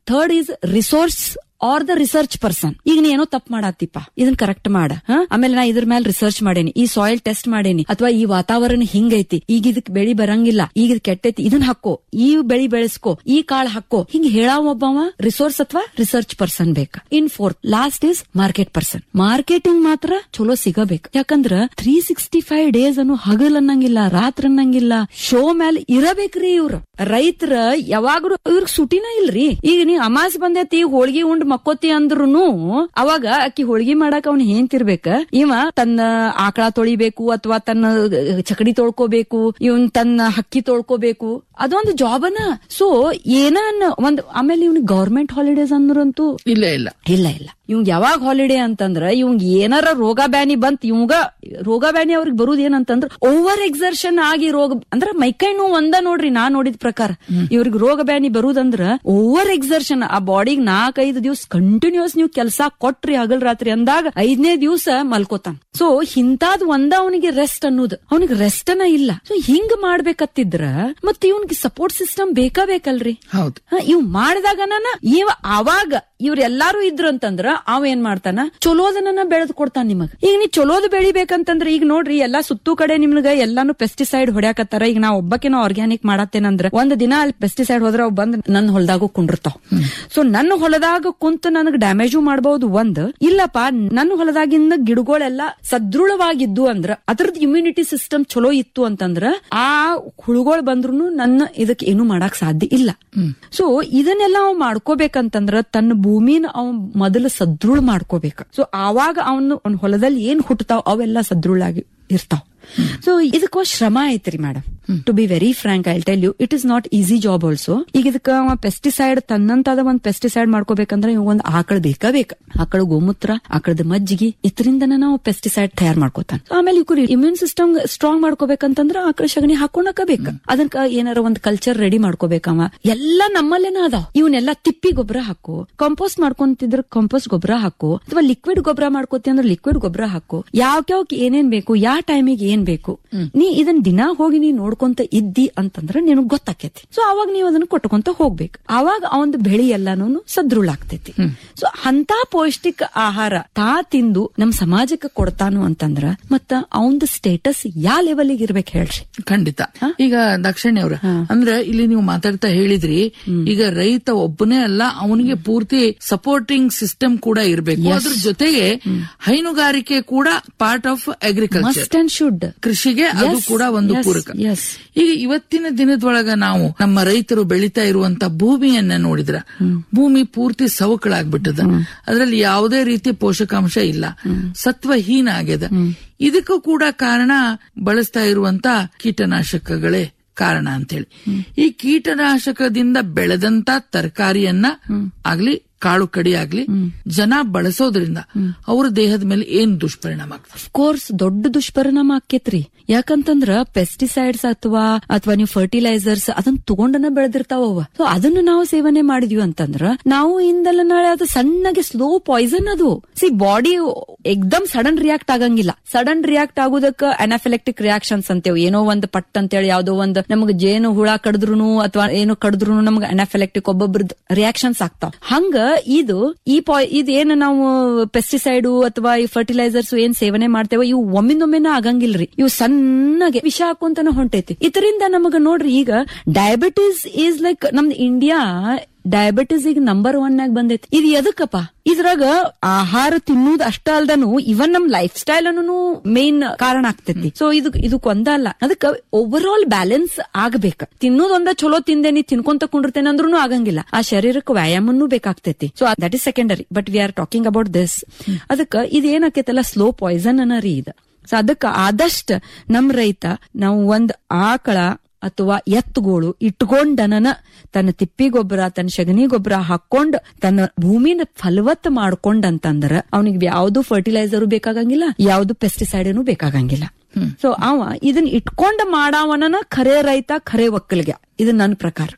Third is resource are the research person ಈಗ ನೀ ಏನೋ ತಪ್ಪು ಮಾಡತ್ತಿಪ್ಪ ಇದನ್ನ ಕರೆಕ್ಟ್ ಮಾಡ ಹ? ಆಮೇಲೆ ನಾ ಇದ್ರ ಮೇಲೆ ರಿಸರ್ಚ್ ಮಾಡೇನಿ ಈ ಸಾಯಿಲ್ ಟೆಸ್ಟ್ ಮಾಡೇನಿ ಅಥವಾ ಈ ವಾತಾವರಣ ಹಿಂಗೈತಿ ಈಗ ಇದಕ್ ಬೆಳಿ ಬರಂಗಿಲ್ಲ ಈಗ ಇದ್ ಕೆಟ್ಟೈತಿ ಇದನ್ನ ಹಾಕೋ ಈ ಬೆಳಿ ಬೆಳೆಸ್ಕೋ ಈ ಕಾಳು ಹಾಕೋ ಹಿಂಗ್ ಹೇಳಾವ ಒಬ್ಬವ ರಿಸೋರ್ಸ್ ಅಥವಾ ರಿಸರ್ಚ್ ಪರ್ಸನ್ ಬೇಕ in fourth last is market person marketing ಮಾತ್ರ ಚಲೋ ಸಿಗಬೇಕು ಯಾಕಂದ್ರ ತ್ರೀ ಸಿಕ್ಸ್ಟಿ ಫೈವ್ ಡೇಸ್ ಅನ್ನು ಹಗಲ್ ಅನ್ನಂಗಿಲ್ಲ ರಾತ್ರಿ ಅನ್ನಂಗಿಲ್ಲ ಶೋ ಮೇಲೆ ಇರಬೇಕ್ರಿ ಇವ್ರು ರೈತರ ಯಾವಾಗ್ಲೂ ಇವ್ರಿಗೆ ಸುಟಿನ ಇಲ್ರಿ ಈಗ ನೀ ಅಮಾಸ್ ಬಂದೈತಿ ಹೋಳ್ಗಿ ಉಂಡ್ ಮಕ್ಕೋತಿ ಅಂದ್ರುನು ಅವಾಗ ಅಕ್ಕಿ ಹೋಳ್ಗಿ ಮಾಡಕ್ ಅವ್ನ ಏನ್ತಿರ್ಬೇಕ ಇವ ತನ್ನ ಆಕಳ ತೊಳಿಬೇಕು ಅಥವಾ ತನ್ನ ಚಕಡಿ ತೊಳ್ಕೋಬೇಕು ಇವನ್ ತನ್ನ ಹಕ್ಕಿ ತೊಳ್ಕೋಬೇಕು ಅದೊಂದು ಜಾಬನ ಸೊ ಏನ ಒಂದ್ ಆಮೇಲೆ ಇವ್ನ ಗವರ್ಮೆಂಟ್ ಹಾಲಿಡೇಸ್ ಅಂದ್ರಂತೂ ಇಲ್ಲ ಇಲ್ಲ ಇಲ್ಲ ಇಲ್ಲ ಇವಂಗ್ ಯಾವಾಗ ಹಾಲಿಡೇ ಅಂತಂದ್ರ ಇವಂಗ್ ಏನಾರ ರೋಗ ಬ್ಯಾನಿ ಬಂತ್ ಇವಂಗ ರೋಗ ಬ್ಯಾನಿ ಅವ್ರಿಗೆ ಬರುದ್ ಏನಂತಂದ್ರ ಓವರ್ ಎಕ್ಸರ್ಷನ್ ಆಗಿ ರೋಗ ಅಂದ್ರ ಮೈಕೈ ನೋವು ಒಂದ ನೋಡ್ರಿ ನಾ ನೋಡಿದ ಪ್ರಕಾರ ಇವ್ರಿಗೆ ರೋಗ ಬ್ಯಾನಿ ಬರುದಂದ್ರ ಓವರ್ ಎಕ್ಸರ್ಷನ್ ಆ ಬಾಡಿಗ್ ನಾಲ್ಕೈದು ದಿವ್ಸ ಕಂಟಿನ್ಯೂಸ್ ನೀವು ಕೆಲಸ ಕೊಟ್ರಿ ಹಗಲ್ ರಾತ್ರಿ ಅಂದಾಗ ಐದನೇ ದಿವ್ಸ ಮಲ್ಕೋತಾನ ಸೊ ಇಂತಾದ್ ಒಂದ ಅವನಿಗೆ ರೆಸ್ಟ್ ಅನ್ನೋದು ಅವನಿಗೆ ರೆಸ್ಟ್ ಅನ್ನ ಇಲ್ಲ ಸೊ ಹಿಂಗ್ ಮಾಡ್ಬೇಕತ್ತಿದ್ರ ಮತ್ ಇವನ್ಗೆ ಸಪೋರ್ಟ್ ಸಿಸ್ಟಮ್ ಬೇಕಾ ಬೇಕಲ್ರಿ ಹೌದು ಹ, ಇವ್ ಮಾಡಿದಾಗ ಇವ ಅವಾಗ ಇವ್ರ ಎಲ್ಲಾರು ಇದ್ರು ಅಂತಂದ್ರ ಅವ ಏನ್ ಮಾಡ್ತಾನ ಚಲೋದನ್ನ ಬೆಳೆದ್ ಕೊಡ್ತಾನ ನಿಮಗ್ ಈಗ ನೀ ಚಲೋದ್ ಬೆಳಿಬೇಕಂತಂದ್ರ ಈಗ ನೋಡ್ರಿ ಎಲ್ಲಾ ಸುತ್ತು ಕಡೆ ನಿಮ್ಗ ಎಲ್ಲಾನು ಪೆಸ್ಟಿಸೈಡ್ ಹೊಡ್ಯಾಕತ್ತಾರ ಈಗ ನಾ ಒಬ್ಬಕ್ಕೆ ನಾ ಆರ್ಗ್ಯಾನಿಕ್ ಮಾಡತ್ತೇನಂದ್ರ ಒಂದ್ ದಿನ ಅಲ್ಲಿ ಪೆಸ್ಟಿಸೈಡ್ ಹೋದ್ರ ಅವ್ ಬಂದ್ ನನ್ನ ಹೊಲದಾಗೂ ಕುಂಡಿರ್ತಾವ್ ಸೊ ನನ್ನ ಹೊಲದಾಗ ಕುಂತ ನನಗ್ ಡ್ಯಾಮೇಜು ಮಾಡಬಹುದು ಒಂದ್ ಇಲ್ಲಪ್ಪ ನನ್ನ ಹೊಲದಾಗಿಂದ ಗಿಡಗಳೆಲ್ಲ ಸದೃಢವಾಗಿದ್ದು ಅಂದ್ರ ಅದ್ರದ್ ಇಮ್ಯುನಿಟಿ ಸಿಸ್ಟಮ್ ಚಲೋ ಇತ್ತು ಅಂತಂದ್ರ ಆ ಹುಳುಗಳು ಬಂದ್ರು ನನ್ನ ಇದಕ್ ಏನು ಮಾಡಕ್ ಸಾಧ್ಯ ಇಲ್ಲ ಸೊ ಇದನ್ನೆಲ್ಲ ಅವ್ ಮಾಡ್ಕೋಬೇಕಂತಂದ್ರ ತನ್ನ ಭೂಮಿನ ಅವ್ ಮೊದಲು ಸದೃಢ ಮಾಡ್ಕೋಬೇಕ ಸೊ ಆವಾಗ ಅವನು ಅವ್ನ ಹೊಲದಲ್ಲಿ ಏನ್ ಹುಟ್ಟತಾವ್ ಅವೆಲ್ಲ ಸದೃಢಾಗಿ ಇರ್ತಾವ್ ಸೊ ಇದಕ್ಕ ಶ್ರಮ ಐತ್ರಿ madam to be very frank I tell you it is not easy job also ಈಗ ಇದಕ್ಕ ಪೆಸ್ಟಿಸೈಡ್ ತನ್ನಂತಾದ ಒಂದ್ ಪೆಸ್ಟಿಸೈಡ್ ಮಾಡ್ಕೋಬೇಕಂದ್ರೆ ಇವ್ ಒಂದ್ ಆಕಳ ಬೇಕಾ ಬೇಕ ಆಕಳ ಗೋಮೂತ್ರ ಆಕಳದ ಮಜ್ಜಿಗೆ ಇದರಿಂದನ ನಾವು ಪೆಸ್ಟಿಸೈಡ್ ತಯಾರು ಮಾಡ್ಕೋತಾನ ಆಮೇಲೆ ಇವ್ರು ಇಮ್ಯೂನ್ ಸಿಸ್ಟಮ್ ಸ್ಟ್ರಾಂಗ್ ಮಾಡ್ಕೋಬೇಕಂತಂದ್ರ ಆಕಳ ಸಗಣಿ ಹಾಕೊಂಡಕ ಬೇಕ ಅದಕ್ಕ ಏನಾರ ಒಂದ್ ಕಲ್ಚರ್ ರೆಡಿ ಮಾಡ್ಕೋಬೇಕವ ಎಲ್ಲ ನಮ್ಮಲ್ಲೇನ ಅದಾವ ಇವನ್ನೆಲ್ಲ ತಿಪ್ಪಿ ಗೊಬ್ಬರ ಹಾಕು ಕಂಪೋಸ್ಟ್ ಮಾಡ್ಕೊಂತಿದ್ರ ಕಂಪೋಸ್ಟ್ ಗೊಬ್ಬರ ಹಾಕು ಅಥವಾ ಲಿಕ್ವಿಡ್ ಗೊಬ್ಬರ ಮಾಡ್ಕೋತಿ ಅಂದ್ರೆ ಲಿಕ್ವಿಡ್ ಗೊಬ್ಬರ ಹಾಕು ಯಾವ್ಯಾವ್ ಏನೇನ್ ಬೇಕು ಯಾವ ಟೈಮಿಗೆ ಏನ್ ಬೇಕು ನೀ ಇದನ್ ದಿನ ಹೋಗಿ ನೀ ನೋಡ್ಕೊಂತ ಇದ್ದಿ ಅಂತಂದ್ರ ನಿನಗ್ ಗೊತ್ತಾಕೈತಿ ಸೊ ಅವಾಗ ನೀವು ಅದನ್ನ ಕೊಟ್ಕೊಂತ ಹೋಗ್ಬೇಕು ಅವಾಗ ಅವಂದ್ ಬೆಳಿ ಎಲ್ಲಾನು ಸದೃಢ ಆಗ್ತೈತಿ ಸೊ ಅಂತ ಪೌಷ್ಟಿಕ ಆಹಾರ ತಾ ತಿಂದು ನಮ್ ಸಮಾಜಕ್ಕೆ ಕೊಡ್ತಾನು ಅಂತಂದ್ರ ಮತ್ತ ಅವಂದ್ ಸ್ಟೇಟಸ್ ಯಾ ಲೆವೆಲ್ಗೆ ಇರ್ಬೇಕು ಹೇಳ್ರಿ ಖಂಡಿತ ಈಗ ದಾಕ್ಷಿಣ್ಯ ಅವ್ರ ಅಂದ್ರೆ ಇಲ್ಲಿ ನೀವು ಮಾತಾಡ್ತಾ ಹೇಳಿದ್ರಿ ಈಗ ರೈತ ಒಬ್ಬನೇ ಅಲ್ಲ ಅವನಿಗೆ ಪೂರ್ತಿ ಸಪೋರ್ಟಿಂಗ್ ಸಿಸ್ಟಮ್ ಕೂಡ ಇರಬೇಕು ಅದ್ರ ಜೊತೆಗೆ ಹೈನುಗಾರಿಕೆ ಕೂಡ part of agriculture must and should ಕೃಷಿಗೆ ಅದು Yes, ಕೂಡ ಒಂದು yes, ಪೂರಕ yes. ಈಗ ಇವತ್ತಿನ ದಿನದೊಳಗ ನಾವು ನಮ್ಮ ರೈತರು ಬೆಳೀತಾ ಇರುವಂತ ಭೂಮಿಯನ್ನ ನೋಡಿದ್ರ ಭೂಮಿ ಪೂರ್ತಿ ಸವಕಳಾಗ್ಬಿಟ್ಟದ ಅದರಲ್ಲಿ ಯಾವುದೇ ರೀತಿ ಪೋಷಕಾಂಶ ಇಲ್ಲ ಸತ್ವಹೀನ ಆಗ್ಯದ ಇದಕ್ಕೂ ಕೂಡ ಕಾರಣ ಬಳಸ್ತಾ ಇರುವಂತ ಕೀಟನಾಶಕಗಳೇ ಕಾರಣ ಅಂತೇಳಿ ಈ ಕೀಟನಾಶಕದಿಂದ ಬೆಳೆದಂತ ತರಕಾರಿಯನ್ನ ಆಗ್ಲಿ ಕಾಳು ಕಡಿ ಆಗ್ಲಿ ಜನ ಬಳಸೋದ್ರಿಂದ ಅವ್ರ ದೇಹದ ಮೇಲೆ ಏನ್ ದುಷ್ಪರಿಣಾಮ ಆಗ್ತದೆ ಕೋರ್ಸ್ ದೊಡ್ಡ ದುಷ್ಪರಿಣಾಮ ಆಕೇತ್ರಿ ಯಾಕಂತಂದ್ರ ಪೆಸ್ಟಿಸೈಡ್ಸ್ ಅಥವಾ ಅಥವಾ ನೀವು ಫರ್ಟಿಲೈಸರ್ಸ್ ಅದನ್ನ ತಗೊಂಡನ ಬೆಳೆದಿರ್ತಾವ ಅವ ಸೊ ಅದನ್ನ ನಾವು ಸೇವನೆ ಮಾಡಿದ್ವಿ ಅಂತಂದ್ರ ನಾವು ಇಂದಲ್ಲ ನಾಳೆ ಅದು ಸಣ್ಣಗೆ ಸ್ಲೋ ಪಾಯ್ಸನ್ ಅದು ಸಿ ಬಾಡಿ ಎಕ್ದಮ್ ಸಡನ್ ರಿಯಾಕ್ಟ್ ಆಗಂಗಿಲ್ಲ ಸಡನ್ ರಿಯಾಕ್ಟ್ ಆಗೋದಕ್ಕ ಅನಾಫಿಲೆಕ್ಟಿಕ್ ರಿಯಾಕ್ಷನ್ಸ್ ಅಂತೇವ್ ಏನೋ ಒಂದ್ ಪಟ್ ಅಂತೇಳಿ ಯಾವ್ದೋ ಒಂದ್ ನಮಗ್ ಜೇನು ಹುಳ ಕಡಿದ್ರು ಅಥವಾ ಏನೋ ಕಡಿದ್ರು ನಮ್ಗೆ ಅನಾಫಿಲೆಕ್ಟಿಕ್ ಒಬ್ಬೊಬ್ರದ್ ರಿಯಾಕ್ಷನ್ಸ್ ಆಗ್ತಾವ ಹಂಗ ಇದು ಈ ಪಾಯ್ ಇದು ಏನ್ ನಾವು ಪೆಸ್ಟಿಸೈಡ್ ಅಥವಾ ಈ ಫರ್ಟಿಲೈಸರ್ಸ್ ಏನ್ ಸೇವನೆ ಮಾಡ್ತೇವೆ ಇವು ಒಮ್ಮಿಂದೊಮ್ಮೆನ ಆಗಂಗಿಲ್ರಿ ಇವು ಸಣ್ಣಗೆ ವಿಷ ಹಾಕೊಂತಾನ ಹೊಂಟೈತಿ ಇದರಿಂದ ನಮಗ ನೋಡ್ರಿ ಈಗ ಡಯಾಬಿಟಿಸ್ ಈಸ್ ಲೈಕ್ ನಮ್ದು ಇಂಡಿಯಾ ಡಯಾಬಿಟಿಸ್ ಈಗ ನಂಬರ್ ಒನ್ ಆಗಿ ಬಂದೈತಿ ಇದು ಎದಕ್ಕಪ್ಪ ಇದ್ರಾಗ ಆಹಾರ ತಿನ್ನುವುದು ಅಷ್ಟ ಅಲ್ದನು ಇವನ್ ನಮ್ ಲೈಫ್ ಸ್ಟೈಲ್ ಅನ್ನು ಮೇನ್ ಕಾರಣ ಆಗ್ತೈತಿ ಸೊ ಇದು ಇದಕ್ ಒಂದ ಅಲ್ಲ ಅದಕ್ಕ ಓವರ್ ಆಲ್ ಬ್ಯಾಲೆನ್ಸ್ ಆಗ್ಬೇಕ ತಿನ್ನೋದೊಂದ ಚಲೋ ತಿಂದೇನಿ ತಿನ್ಕೊಂತ ಕುಂಡಿರ್ತೇನೆ ಅಂದ್ರೂ ಆಗಂಗಿಲ್ಲ ಆ ಶರೀರಕ್ಕೆ ವ್ಯಾಯಾಮನೂ ಬೇಕಾಗ್ತೈತಿ so that is secondary but we are talking about this ಅದಕ್ಕ ಇದು ಏನಾಕೈತಲ್ಲ ಸ್ಲೋ ಪಾಯ್ಸನ್ ಅನ್ನ ರೀ ಇದು ಸೊ ಅದಕ್ಕ ಆದಷ್ಟ ನಮ್ ರೈತ ನಾವು ಒಂದ್ ಆಕಳ ಅಥವಾ ಎತ್ತುಗೋಳು ಇಟ್ಕೊಂಡನನ ತನ್ನ ತಿಪ್ಪಿ ಗೊಬ್ಬರ ತನ್ನ ಶಗನಿ ಗೊಬ್ಬರ ಹಾಕೊಂಡ್ ತನ್ನ ಭೂಮಿನ ಫಲವತ್ ಮಾಡ್ಕೊಂಡಂತಂದ್ರ ಅವನಿಗೆ ಯಾವ್ದು ಫರ್ಟಿಲೈಸರ್ ಬೇಕಾಗಂಗಿಲ್ಲ ಯಾವ್ದು ಪೆಸ್ಟಿಸೈಡ್ ಬೇಕಾಗಂಗಿಲ್ಲ ಸೊ ಅವ ಇದನ್ನ ಇಟ್ಕೊಂಡ ಮಾಡವನ ಖರೆ ರೈತ ಖರೆ ಒಕ್ಕಲಿಗೆ ಇದು ನನ್ನ ಪ್ರಕಾರ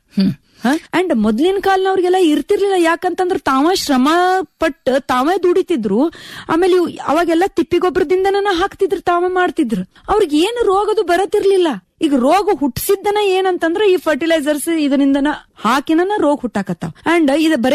ಅಂಡ್ ಮೊದ್ಲಿನ ಕಾಲನವ್ರಿಗೆಲ್ಲ ಇರ್ತಿರ್ಲಿಲ್ಲ ಯಾಕಂತಂದ್ರ ತಾವ ಶ್ರಮ ಪಟ್ಟು ತಾವೇ ದುಡಿತಿದ್ರು ಆಮೇಲೆ ಇವ್ ಅವಾಗೆಲ್ಲ ತಿಪ್ಪಿ ಗೊಬ್ಬರದಿಂದನ ಹಾಕ್ತಿದ್ರು ತಾವೇ ಮಾಡ್ತಿದ್ರು ಅವ್ರಿಗೆ ಏನು ರೋಗದು ಬರತಿರ್ಲಿಲ್ಲ ಈಗ ರೋಗ ಹುಟ್ಟಿಸಿದ್ದನ ಏನಂತಂದ್ರ ಈ ಫರ್ಟಿಲೈಸರ್ಸ್ ಇದರಿಂದನ ಹಾಕಿನ ರೋಗ ಹುಟ್ಟಾಕತ್ತಾವ ಅಂಡ್ ಇದು ಬರೇ